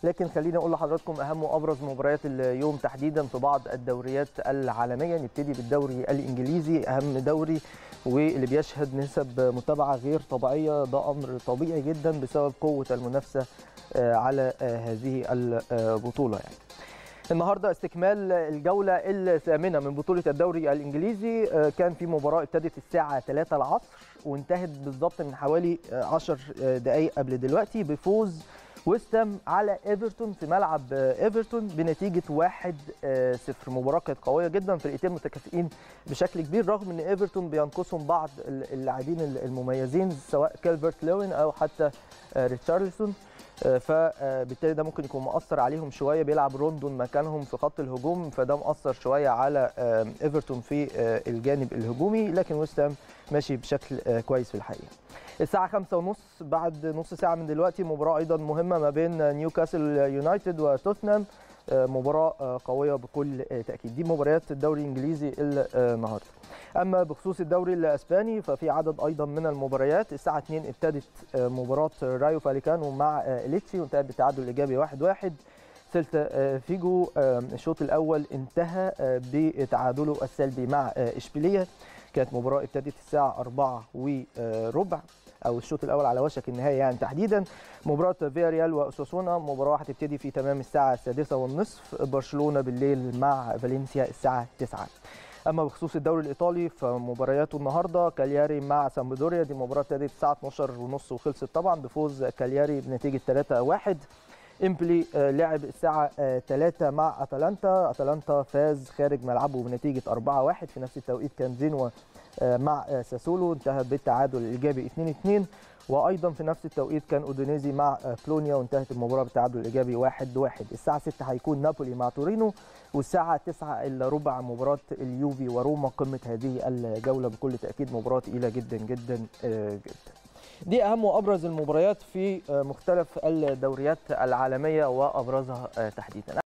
لكن خليني اقول لحضراتكم اهم وابرز مباريات اليوم تحديدا في بعض الدوريات العالميه نبتدي بالدوري الانجليزي اهم دوري واللي بيشهد نسب متابعه غير طبيعيه ده امر طبيعي جدا بسبب قوه المنافسه على هذه البطوله يعني النهارده استكمال الجوله الثامنه من بطوله الدوري الانجليزي كان في مباراه ابتدت الساعه 3 العصر وانتهت بالظبط من حوالي 10 دقائق قبل دلوقتي بفوز ويستام على ايفرتون في ملعب ايفرتون بنتيجه 1-0 مباراه كانت قويه جدا فرقتين متكافئين بشكل كبير رغم ان ايفرتون بينقصهم بعض اللاعبين المميزين سواء كالفرت لوين او حتى ريتشارلسون فبالتالي ده ممكن يكون مؤثر عليهم شويه بيلعب روندون مكانهم في خط الهجوم فده مؤثر شويه على ايفرتون في الجانب الهجومي لكن ويستام ماشي بشكل كويس في الحقيقه الساعة خمسة ونص بعد نص ساعة من دلوقتي مباراة أيضا مهمة ما بين نيوكاسل يونايتد وتوتنهام مباراة قوية بكل تأكيد دي مباريات الدوري الإنجليزي النهاردة أما بخصوص الدوري الأسباني ففي عدد أيضا من المباريات الساعة 2 ابتدت مباراة رايو فاليكانو مع إليتشي وانتهت بالتعادل الإيجابي 1-1 سيلتا فيجو الشوط الأول انتهى بتعادله السلبي مع إشبيلية كانت مباراة ابتدت الساعة 4 وربع او الشوط الاول على وشك النهايه يعني تحديدا مباراه فياريال واساسونا مباراه هتبتدي في تمام الساعه السادسة والنصف برشلونه بالليل مع فالنسيا الساعه 9 اما بخصوص الدوري الايطالي فمبارياته النهارده كالياري مع سامبدوريا دي مباراه ابتدت الساعه 12 ونص وخلصت طبعا بفوز كالياري بنتيجه 3-1 امبلي لعب الساعة 3 مع اتلانتا، اتلانتا فاز خارج ملعبه بنتيجة 4-1 في نفس التوقيت كان جينوا مع ساسولو انتهى بالتعادل الايجابي 2-2 وايضا في نفس التوقيت كان اودينيزي مع كلونيا وانتهت المباراة بالتعادل الايجابي 1-1 الساعة 6 هيكون نابولي مع تورينو والساعة 9 الا ربع مباراة اليوفي وروما قمة هذه الجولة بكل تأكيد مباراة تقيلة جدا جدا جدا دي اهم وابرز المباريات في مختلف الدوريات العالميه وابرزها تحديدا